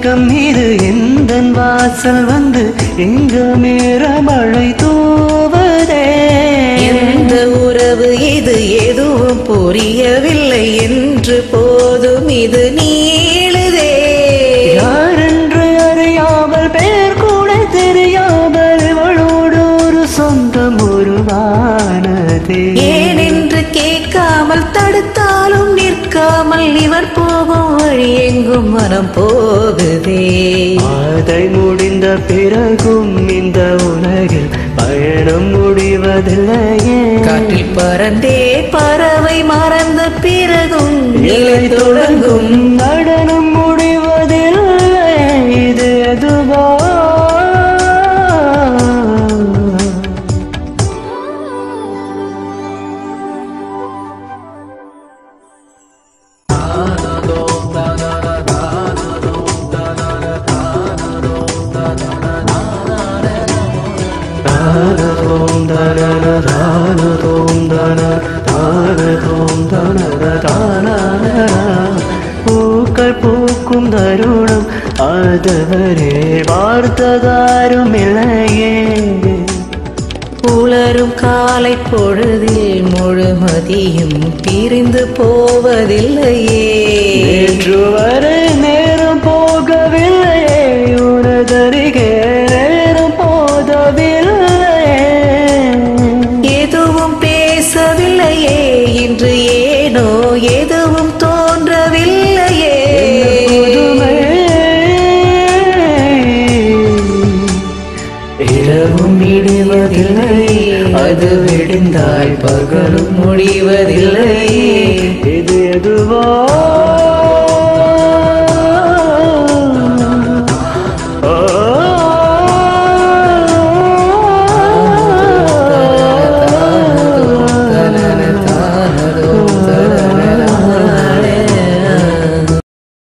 மேகம் மீது எந்த வாசல் வந்து எங்க மேற மழை தூவதே எந்த உறவு இது எதுவும் புரியவில்லை என்று போதும் இது நீளுதே யாரென்று அறியாமல் பேர் கூட தெரியாமல் இவளோடு ஒரு சொந்தம் உருவானதே ஏனென்று கேட்காமல் தடுத்தாலும் நிற்காமல் இவர் போகும் வழி எங்கும் மனம் போகுதே அதை முடிந்த பிறகும் இந்த உலகில் பயணம் முடிவதில்லையே காற்றில் பறந்தே பறவை மறந்த பிறகும் நிலை தொடங்கும் நடனம் முடிவதில்லை இது எதுவா தானதோம் தனன தானதோம் தன தானதோம் தனன தானன பூக்கள் பூக்கும் தருணம் அதுவரே பார்த்ததாரும் இல்லையே புலரும் காலை பொழுதில் முழுமதியும் பிரிந்து போவதில்லையே நேற்று வரை நேரம் போகவில்லையே உனதருகே நேரம் போதவில்லையே எதுவும் பேசவில்லையே இன்று ஏனோ எது